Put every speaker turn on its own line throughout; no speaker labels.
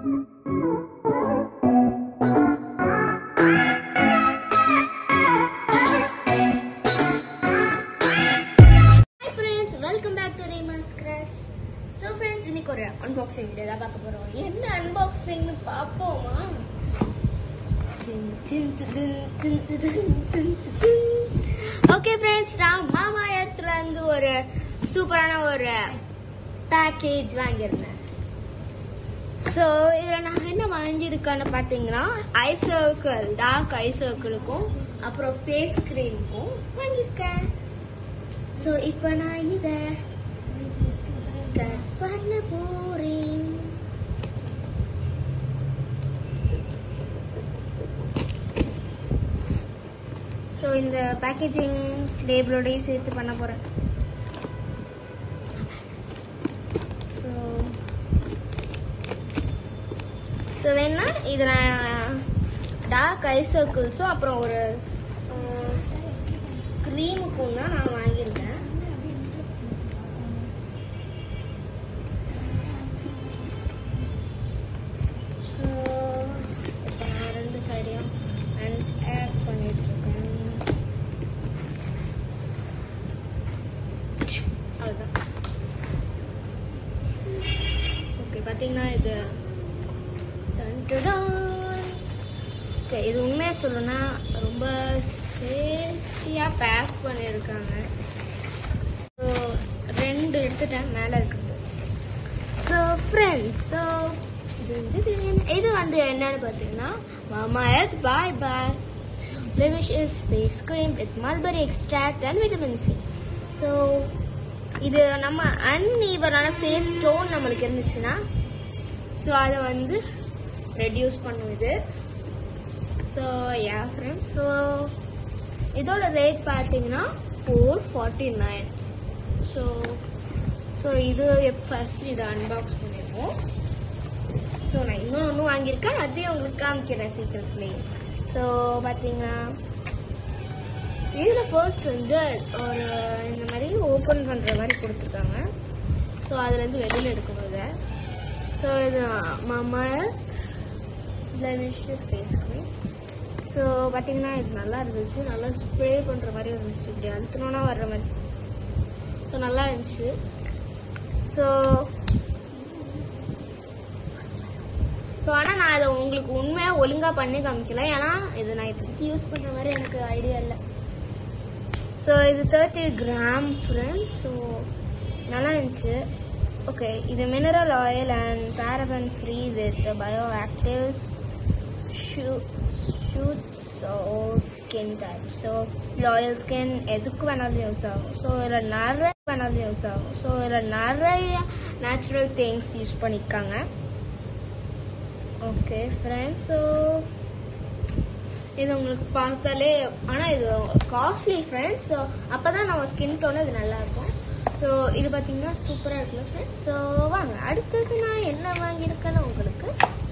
hi friends welcome back to ramen scratch so friends இன்னைக்கு ஒரு unboxing video தான் பார்க்க போகிறோம் என்ன அன்பாக்சிங்னு பார்ப்போமா ஓகே ஃப்ரெண்ட்ஸ் நான் மாமா இடத்துல இருந்து ஒரு சூப்பரான ஒரு பேக்கேஜ் வாங்கியிருந்தேன் ஸோ இதில் நான் என்ன வாங்கியிருக்கேன்னு பார்த்தீங்கன்னா ஐ சர்க்கிள் டார்க் ஐ சர்க்கிளுக்கும் அப்புறம் ஃபேஸ் க்ரீமுக்கும் வாங்கியிருக்கேன் ஸோ இப்போ நான் இதை கட் பண்ண போறேன் ஸோ இந்த பேக்கேஜிங் லேபிளோடய சேர்த்து பண்ண போகிறேன் ஸோ ஸோ வேணா இது நான் டார்க் ஐ சர்க்கிள்ஸும் அப்புறம் ஒரு க்ரீமுக்கும் தான் நான் வாங்கியிருக்கேன் ஸோ இப்போ நான் ரெண்டு சைடையும் அண்ட் ஆட் பண்ணிட்டு இருக்கேன் அவ்வளோதான் ஓகே பார்த்தீங்கன்னா இது ஓகே இது உண்மையாக சொல்லணும்னா ரொம்ப சேஃப்டியாக பேக் பண்ணியிருக்காங்க ஸோ ரெண்டு எடுத்துட்டேன் மேலே இருக்குது ஸோ ஃப்ரெண்ட்ஸ் ஸோ இது வந்து இது- இது வந்து என்னன்னு பார்த்தீங்கன்னா Mamaearth bye bye blemishes face cream with mulberry extract and vitamin C so இது நம்ம அன்ஈவனான ஃபேஸ் ஸ்டோன் நம்மளுக்கு இருந்துச்சுன்னா ஸோ அதை வந்து ரெடியூஸ் பண்ணும் இது ஸோ யா ஃப்ரெண்ட் ஸோ இதோட ரேட் பார்த்தீங்கன்னா four forty nine so so இது ஃபர்ஸ்ட் இதை அன்பாக்ஸ் பண்ணிடுவோம் ஸோ நான் இன்னும் ஒன்றும் வாங்கியிருக்கேன் அதையும் உங்களுக்கு காமிக்கிறேன் சீக்கிரத்துலேயே ஸோ பார்த்தீங்கன்னா இதில் ஃபர்ஸ்ட் வந்து ஒரு இந்த மாதிரி ஓப்பன் பண்ணுற மாதிரி கொடுத்துருக்காங்க ஸோ அதுலேருந்து வெளியில் எடுக்கும்போது ஸோ இது மாமா பிளமிஷஸ் ஃபேஸ் க்ரீம் ஸோ பார்த்தீங்கன்னா இது நல்லா இருந்துச்சு நல்லா ஸ்ப்ரே பண்ணுற மாதிரி இருந்துச்சு இப்படி அழுத்தணும்னா வர்ற மாதிரி ஸோ நல்லா இருந்துச்சு ஸோ ஸோ ஆனால் நான் இதை உங்களுக்கு உண்மையாக ஒழுங்காக பண்ணி காமிக்கல ஏன்னா இது நான் இப்போதைக்கு யூஸ் பண்ணுற மாதிரி எனக்கு ஐடியா இல்லை ஸோ இது தேர்ட்டி கிராம் ஃப்ரெண்ட்ஸ் ஸோ நல்லா இருந்துச்சு ஓகே இது mineral oil and paraben free with bio actives suits skin type so oil skin எதுக்கு வேணாலும் யூஸ் ஆகும் ஸோ இதில் நிறைய வேணாலும் யூஸ் ஆகும் ஸோ இதில் நிறைய நேச்சுரல் திங்ஸ் யூஸ் பண்ணியிருக்காங்க ஓகே ஃப்ரெண்ட்ஸ் ஸோ இது உங்களுக்கு பார்த்தாலே ஆனால் இது காஸ்ட்லி ஃப்ரெண்ட்ஸ் ஸோ அப்போ தான் நம்ம ஸ்கின் டோன் இது நல்லா இருக்கும் ஸோ இது பார்த்தீங்கன்னா சூப்பராக இருக்குல்ல ஃப்ரெண்ட்ஸ் ஸோ வாங்க அடுத்தது நான் என்ன வாங்கியிருக்கேன்னு உங்களுக்கு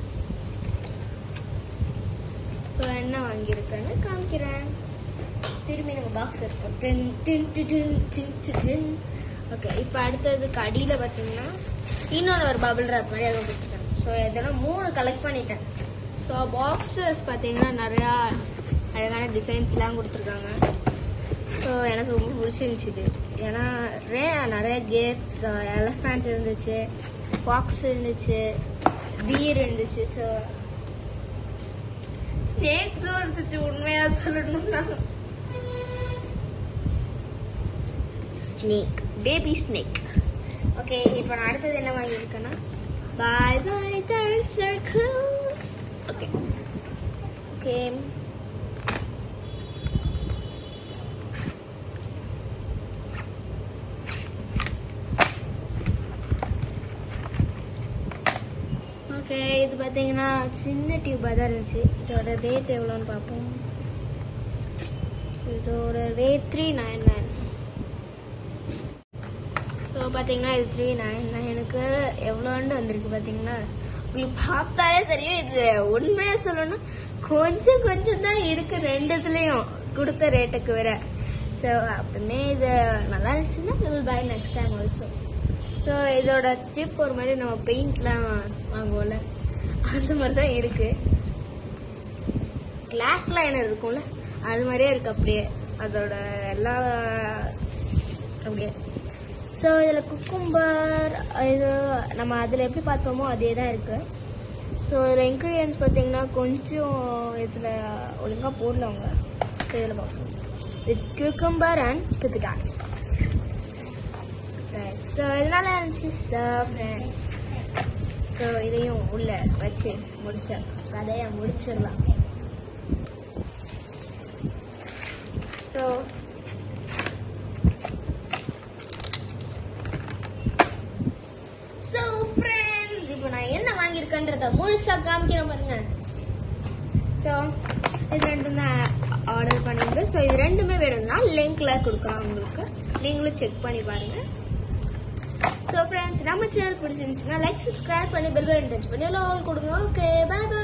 ஸோ என்ன வாங்கியிருக்கேன்னு காமிக்கிறேன் திரும்பி நம்ம பாக்ஸ் இருக்கும் டின் டின் டி டின் டின் டி டின் ஓகே இப்போ அடுத்ததுக்கு அடியில் பார்த்தீங்கன்னா இன்னொன்று ஒரு பபிள் ரேப் மாதிரி அதை கொடுத்துட்டேன் ஸோ இதெல்லாம் மூணு கலெக்ட் பண்ணிட்டேன் ஸோ பாக்ஸஸ் பார்த்தீங்கன்னா நிறையா அழகான டிசைன்ஸ்லாம் கொடுத்துருக்காங்க ஸோ எனக்கு ரொம்ப பிடிச்சிருந்துச்சு இது ஏன்னா ரே நிறைய கேட்ஸ் எலஃபண்ட் இருந்துச்சு ஃபாக்ஸ் இருந்துச்சு டீர் இருந்துச்சு ஸோ ஸ்னேக்ஸும் இருந்துச்சு உண்மையா சொல்லணும்னா ஸ்னேக் பேபி ஸ்னேக் ஓகே இப்போ நான் அடுத்தது என்ன வாங்கியிருக்கேன்னா பாய் பாய் டான்ஸ் சர்க்கிள் ஓகே ஓகே ஓகே இது பார்த்தீங்கன்னா சின்ன டியூபாக தான் இருந்துச்சு இதோட ரேட் எவ்வளோன்னு பார்ப்போம் இதோட rate three nine nine so பார்த்தீங்கன்னா இது த்ரீ நைன் நைனுக்கு எவ்வளோன்னு வந்திருக்கு பார்த்தீங்கன்னா உங்களுக்கு பார்த்தாலே தெரியும் இது உண்மையாக சொல்லணும்னா கொஞ்சம் கொஞ்சம் தான் இருக்கு ரெண்டுத்துலேயும் கொடுத்த ரேட்டுக்கு விட ஸோ அப்பவுமே இது நல்லா இருந்துச்சுன்னா will buy next time also so இதோட சிப் ஒரு மாதிரி நம்ம பெயிண்ட்லாம் வாங்குவோம்ல அந்த மாதிரி தான் இருக்கு கிளாஸ் லைனர் இருக்கும்ல அது மாதிரியே இருக்கு அப்படியே அதோட எல்லா அப்படியே ஸோ இதில் குக்கும்பர் இது நம்ம அதில் எப்படி பார்த்தோமோ அதே தான் இருக்கு ஸோ இதில் இன்க்ரீடியன்ஸ் பார்த்தீங்கன்னா கொஞ்சம் இதில் ஒழுங்காக போடல அவங்க இதில் பார்ப்போம் வித் cucumber அண்ட் பிபிட்டாஸ் ஸோ இதனால இருந்துச்சு ஃப்ரெண்ட்ஸ் ஸோ இதையும் உள்ள வச்சு முடிச்ச கதையை முடிச்சிடலாம் ஸோ ஸோ ஃப்ரெண்ட்ஸ் இப்போ நான் என்ன வாங்கியிருக்கேன்றத முழுசா காமிக்கிறேன் பாருங்க ஸோ இது ரெண்டும் தான் ஆர்டர் பண்ணியிருந்தேன் ஸோ இது ரெண்டுமே வேணும்னா லிங்க்ல கொடுக்குறேன் உங்களுக்கு நீங்களும் செக் பண்ணி பாருங்க ஸோ ஃப்ரெண்ட்ஸ் நம்ம சேனல் பிடிச்சிருந்துச்சுன்னா லைக் சப்ஸ்கிரைப் பண்ணி பெல் பட்டன் டச் பண்ணி எல்லாம் கொடுங்க ஓகே பை பை